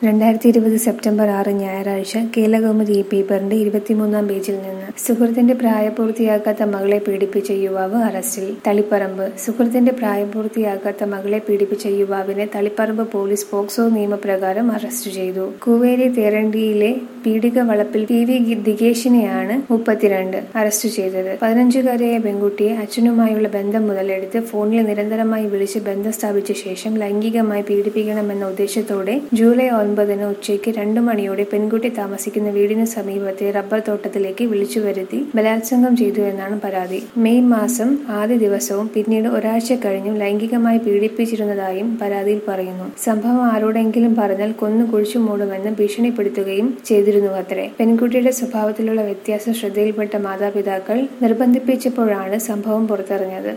രണ്ടായിരത്തി ഇരുപത് സെപ്റ്റംബർ ആറ് ഞായറാഴ്ച കേരളകൗമുദി ഈ പേപ്പറിന്റെ ഇരുപത്തിമൂന്നാം പേജിൽ നിന്ന് സുഹൃത്തിന്റെ പ്രായപൂർത്തിയാകാത്ത മകളെ പീഡിപ്പിച്ച യുവാവ് അറസ്റ്റിൽ തളിപ്പറമ്പ് സുഹൃത്തിന്റെ പ്രായപൂർത്തിയാകാത്ത മകളെ പീഡിപ്പിച്ച യുവാവിനെ തളിപ്പറമ്പ് പോലീസ് പോക്സോ നിയമപ്രകാരം അറസ്റ്റ് ചെയ്തു കൂവേരി തേരണ്ടിയിലെ പീഡിക വളപ്പിൽ പി വി ദിഗേഷിനെയാണ് മുപ്പത്തിരണ്ട് അറസ്റ്റ് ചെയ്തത് പതിനഞ്ചുകാരിയായ പെൺകുട്ടിയെ അച്ഛനുമായുള്ള ബന്ധം മുതലെടുത്ത് ഫോണിൽ നിരന്തരമായി വിളിച്ച് ബന്ധം സ്ഥാപിച്ച ശേഷം ലൈംഗികമായി പീഡിപ്പിക്കണമെന്ന ഉദ്ദേശത്തോടെ ജൂലൈ ഒൻപതിന് ഉച്ചയ്ക്ക് രണ്ടു മണിയോടെ പെൺകുട്ടി താമസിക്കുന്ന വീടിന് സമീപത്തെ റബ്ബർ തോട്ടത്തിലേക്ക് വിളിച്ചു വരുത്തി ബലാത്സംഗം ചെയ്തു എന്നാണ് പരാതി മെയ് മാസം ആദ്യ ദിവസവും പിന്നീട് ഒരാഴ്ച കഴിഞ്ഞും ലൈംഗികമായി പീഡിപ്പിച്ചിരുന്നതായും പരാതിയിൽ പറയുന്നു സംഭവം ആരോടെങ്കിലും പറഞ്ഞാൽ കൊന്നു കുഴിച്ചു മൂടുമെന്ന് ഭീഷണിപ്പെടുത്തുകയും ചെയ്തിരുന്നു അത്രേ പെൺകുട്ടിയുടെ സ്വഭാവത്തിലുള്ള വ്യത്യാസം ശ്രദ്ധയിൽപ്പെട്ട മാതാപിതാക്കൾ നിർബന്ധിപ്പിച്ചപ്പോഴാണ് സംഭവം പുറത്തറിഞ്ഞത്